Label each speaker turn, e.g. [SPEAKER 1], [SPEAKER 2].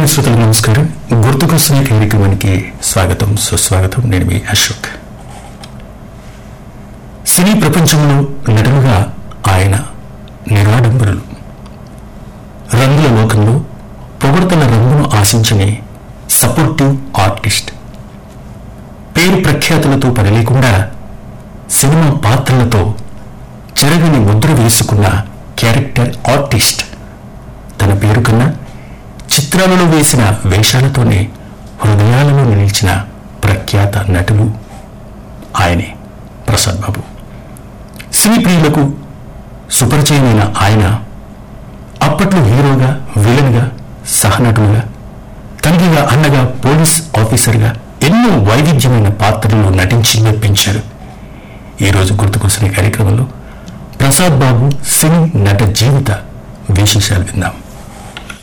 [SPEAKER 1] ఆత్మీయ శ్రోతలకు నమస్కారం గుర్తుకొస్తున్న కార్యక్రమానికి స్వాగతం సుస్వాగతం నేను మీ అశోక్ సినీ ప్రపంచంలో నటులుగా ఆయన నిరాడంబరులు రంగుల లోకంలో పొగడ్తల రంగును ఆశించని సపోర్టివ్ ఆర్టిస్ట్ పేరు ప్రఖ్యాతులతో పని లేకుండా సినిమా పాత్రలతో చెరగని ముద్ర వేసుకున్న క్యారెక్టర్ ఆర్టిస్ట్ తన పేరు కన్నా చిత్రాలలో వేసిన వేషాలతోనే హృదయాలలో నిలిచిన ప్రఖ్యాత నటులు ఆయనే ప్రసాద్ బాబు సినీ ప్రియులకు సుపరిచయమైన ఆయన అప్పట్లో హీరోగా విలన్గా సహనటులుగా తండ్రిగా అన్నగా పోలీస్ ఆఫీసర్గా ఎన్నో వైవిధ్యమైన పాత్రల్లో నటించి మెప్పించారు ఈరోజు గుర్తుకొస్తున్న కార్యక్రమంలో ప్రసాద్ బాబు సినీ నట జీవిత విశేషాలు విందాం